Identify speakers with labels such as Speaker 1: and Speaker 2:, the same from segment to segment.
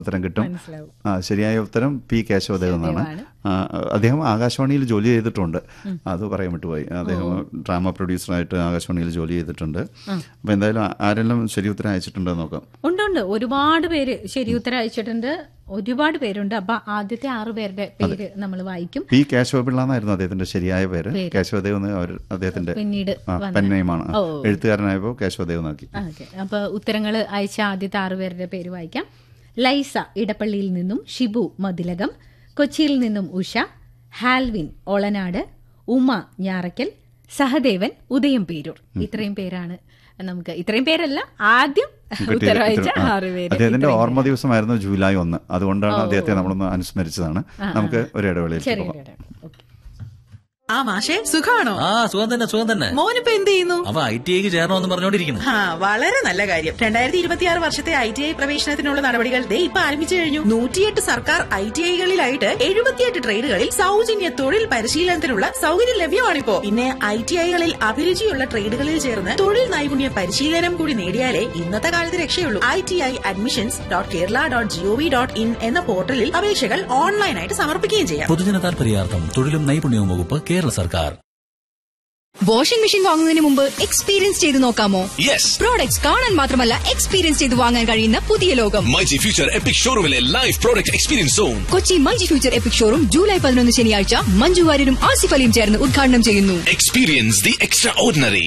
Speaker 1: ഉത്തരം കിട്ടും
Speaker 2: മനസ്സിലാവും
Speaker 1: ആ ശരിയായ ഉത്തരം പി കേശവദേവ് എന്നാണ്
Speaker 2: കേശവദേവാണ്.
Speaker 1: ആ, അദ്ദേഹം ആകാശവാണിയിൽ ജോലി ചെയ്തിട്ടുണ്ട് അത് പറയാൻ വിട്ടുപോയി അദ്ദേഹം ഡ്രാമ പ്രൊഡ്യൂസറായിട്ട് ആകാശവാണിയിൽ ജോലി ചെയ്തിട്ടുണ്ട് അപ്പോൾ എന്തായാലും ആ- ആരെല്ലാം ശരി ഉത്തരം അയച്ചിട്ടുണ്ടോ എന്ന് നോക്കാം
Speaker 2: ഉണ്ട് ഉണ്ട് ഒരുപാട് പേര് ശരി ഉത്തരം അയച്ചിട്ടുണ്ട് ഒരുപാട് പേരുണ്ട് അപ്പൊ ആദ്യത്തെ ആറു പേരുടെ പേര് നമ്മൾ വായിക്കും
Speaker 1: പി കേശവപിള്ള എന്നായിരുന്നു അദ്ദേഹത്തിന്റെ ശരിയായ പേര് കേശവദേവ് എന്ന് അവർ അദ്ദേഹത്തിന്റെ
Speaker 2: പിന്നീട്
Speaker 1: ആ, പെൻ നെയിമാണ്
Speaker 2: ഓ.
Speaker 1: എഴുത്തുകാരനായപ്പോൾ കേശവദേവ് എന്നാക്കി
Speaker 2: ഓക്കെ അപ്പൊ ഉത്തരങ്ങൾ അയച്ച ആദ്യത്തെ ആറു പേരുടെ പേര് വായിക്കാം ലൈസ ഇടപ്പള്ളിയിൽ നിന്നും ഷിബു മതിലകം കൊച്ചിയിൽ നിന്നും ഉഷ ഹാൽവിൻ ഒളനാട് ഉമ ഞാറയ്ക്കൽ സഹദേവൻ ഉദയം പേരൂർ ഇത്രയും പേരാണ് നമുക്ക് ഇത്രയും പേരല്ല ആദ്യം ഉത്തരം അയച്ച
Speaker 1: ആ.
Speaker 2: ആറ് പേര്
Speaker 1: അദ്ദേഹത്തിന്റെ ഓർമ്മ ദിവസമായിരുന്നു ജൂലൈ ഒന്ന് അതുകൊണ്ടാണ് അദ്ദേഹത്തെ നമ്മളൊന്ന് അനുസ്മരിച്ചതാണ് നമുക്ക് ഒരു ഇടവേളയിൽ പോകാം
Speaker 2: ചെറിയ ഓക്കെ
Speaker 3: ആ മാഷെ സുഖാണോ
Speaker 4: ആ സുഖം തന്നെ സുഖം തന്നെ
Speaker 3: മോനിപ്പോ എന്ത് ചെയ്യുന്നു
Speaker 4: അവ ഐ ടി ഐക്ക് ചേരണമെന്ന് പറഞ്ഞോണ്ടിരിക്കുന്നു
Speaker 3: ആ വളരെ നല്ല കാര്യം രണ്ടായിരത്തി ഇരുപത്തിയാറ് വർഷത്തെ ഐ ടി ഐ പ്രവേശനത്തിനുള്ള നടപടികൾ ദേ ഇപ്പൊ ആരംഭിച്ചു കഴിഞ്ഞു നൂറ്റിയെട്ട് സർക്കാർ ഐ ടി ഐകളിലായിട്ട് എഴുപത്തിയെട്ട് ട്രേഡുകളിൽ സൗജന്യ തൊഴിൽ പരിശീലനത്തിനുള്ള സൗകര്യം ലഭ്യമാണിപ്പോ പിന്നെ ഐ ടി ഐകളിൽ അഭിരുചിയുള്ള ട്രേഡുകളിൽ ചേർന്ന് തൊഴിൽ നൈപുണ്യ പരിശീലനം കൂടി നേടിയാലേ ഇന്നത്തെ കാലത്ത് രക്ഷയുള്ളൂ I T I admissions dot Kerala dot GOV dot in എന്ന പോർട്ടലിൽ അപേക്ഷകൾ ഓൺലൈനായിട്ട് സമർപ്പിക്കുകയും ചെയ്യാം
Speaker 4: പൊതുജന താൽപര്യാർത്ഥം തൊഴിലും നൈപുണ്യവും വകുപ്പ് കേരള സർക്കാർ
Speaker 5: വാഷിംഗ് മെഷീൻ വാങ്ങുന്നതിന് മുമ്പ് എക്സ്പീരിയൻസ് ചെയ്ത് നോക്കാമോ
Speaker 6: യെസ്
Speaker 5: പ്രോഡക്ട്സ് കാണാൻ മാത്രമല്ല എക്സ്പീരിയൻസ് ചെയ്ത് വാങ്ങാൻ കഴിയുന്ന പുതിയ ലോകം
Speaker 6: മൈജി ഫ്യൂച്ചർ എപ്പിക് ഷോറൂമിലെ live product experience zone
Speaker 5: Kochi multi future epic showroom July പതിനൊന്ന് ശനിയാഴ്ച മഞ്ജു വാര്യരും ആസിഫ് അലിയും ചേർന്ന് ഉദ്ഘാടനം ചെയ്യുന്നു
Speaker 6: എക്സ്പീരിയൻസ് ദി എക്സ്ട്രാ ഓർഡിനറി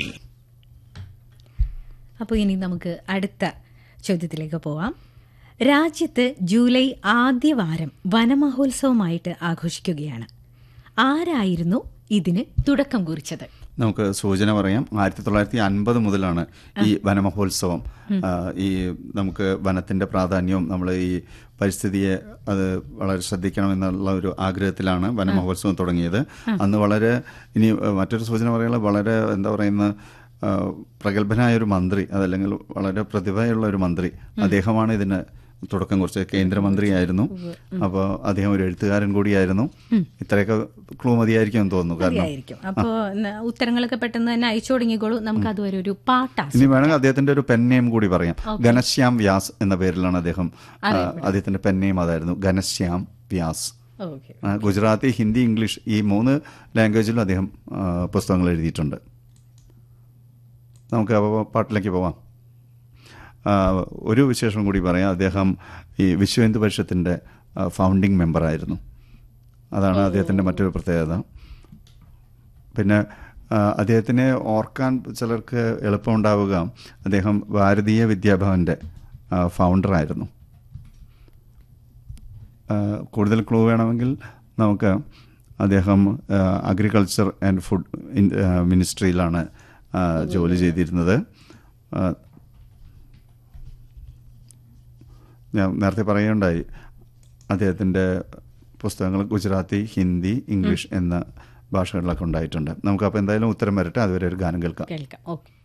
Speaker 2: അപ്പോൾ ഇനി നമുക്ക് അടുത്ത ചോദ്യത്തിലേക്ക് പോവാം രാജ്യത്ത് ജൂലൈ ആദ്യ വാരം വനമഹോത്സവമായിട്ട് ആഘോഷിക്കുകയാണ് ആരായിരുന്നു ഇതിന് തുടക്കം കുറിച്ചത്
Speaker 1: നമുക്ക് സൂചന പറയാം ആയിരത്തി തൊള്ളായിരത്തി അൻപത് മുതലാണ് ഈ വനമഹോത്സവം ആ, ഈ നമുക്ക് വനത്തിന്റെ പ്രാധാന്യവും നമ്മൾ ഈ പരിസ്ഥിതിയെ അത് വളരെ ശ്രദ്ധിക്കണമെന്നുള്ള ഒരു ആഗ്രഹത്തിലാണ് വനമഹോത്സവം തുടങ്ങിയത് അന്ന് വളരെ ഇനി ആ, മറ്റൊരു സൂചന പറയാനുള്ളത് വളരെ എന്താ പറയുന്ന ആ, പ്രഗത്ഭനായ ഒരു മന്ത്രി അതല്ലെങ്കിൽ വളരെ പ്രതിഭയുള്ള ഒരു മന്ത്രി അദ്ദേഹമാണ് ഇതിന് തുടക്കം കുറിച്ചത് കേന്ദ്രമന്ത്രിയായിരുന്നു അപ്പോൾ അദ്ദേഹം ഒരു എഴുത്തുകാരൻ കൂടിയായിരുന്നു ഇത്രയൊക്കെ ക്ലൂ മതിയായിരിക്കും എന്ന് തോന്നുന്നു കാരണം
Speaker 2: ആയിരിക്കും അപ്പോൾ ഉത്തരങ്ങളൊക്കെ പെട്ടെന്ന് തന്നെ അയച്ചു തുടങ്ങിക്കോളൂ നമുക്ക് അതുവരെ ഒരു പാട്ടാ
Speaker 1: ഇനി വേണമെങ്കിൽ അദ്ദേഹത്തിന്റെ ഒരു പെൻ നെയിം കൂടി പറയാം ഘനശ്യാം വ്യാസ് എന്ന പേരിലാണ് അദ്ദേഹം ആ, അദ്ദേഹത്തിന്റെ പെൻ നെയിം അതായിരുന്നു ഘനശ്യാം വ്യാസ്
Speaker 2: ഓക്കെ
Speaker 1: ആ, ഗുജറാത്തി ഹിന്ദി ഇംഗ്ലീഷ് ഈ മൂന്ന് ലാംഗ്വേജിലും അദ്ദേഹം ആ, പുസ്തകങ്ങൾ എഴുതിയിട്ടുണ്ട് നമുക്ക് അപ്പോൾ പാട്ടിലേക്ക് പോവാം ആ, ഒരു വിശേഷം കൂടി പറയാം അദ്ദേഹം ഈ വിശ്വ ഹിന്ദു പരിഷത്തിൻ്റെ ഫൗണ്ടിങ് മെമ്പറായിരുന്നു അതാണ് അദ്ദേഹത്തിൻ്റെ മറ്റൊരു പ്രത്യേകത പിന്നെ ആ, അദ്ദേഹത്തിനെ ഓർക്കാൻ ചിലർക്ക് എളുപ്പമുണ്ടാവുക അദ്ദേഹം ഭാരതീയ വിദ്യാഭവൻ്റെ ആ, ഫൗണ്ടറായിരുന്നു ആ, കൂടുതൽ ക്ലൂ വേണമെങ്കിൽ നമുക്ക് അദ്ദേഹം അഗ്രികൾച്ചർ ആൻഡ് ഫുഡ് ഇൻ- ആ, മിനിസ്ട്രിയിലാണ് ആ, ജോലി ചെയ്തിരുന്നത് ആ, ഞാൻ നേരത്തെ പറയുകയുണ്ടായി അദ്ദേഹത്തിൻ്റെ പുസ്തകങ്ങൾ ഗുജറാത്തി ഹിന്ദി ഇംഗ്ലീഷ് എന്ന ഭാഷകളിലൊക്കെ ഉണ്ടായിട്ടുണ്ട് നമുക്ക് അപ്പോൾ എന്തായാലും ഉത്തരം വരട്ടെ അതുവരെ ഒരു ഗാനം കേൾക്കാം
Speaker 2: കേൾക്കാം ഓക്കെ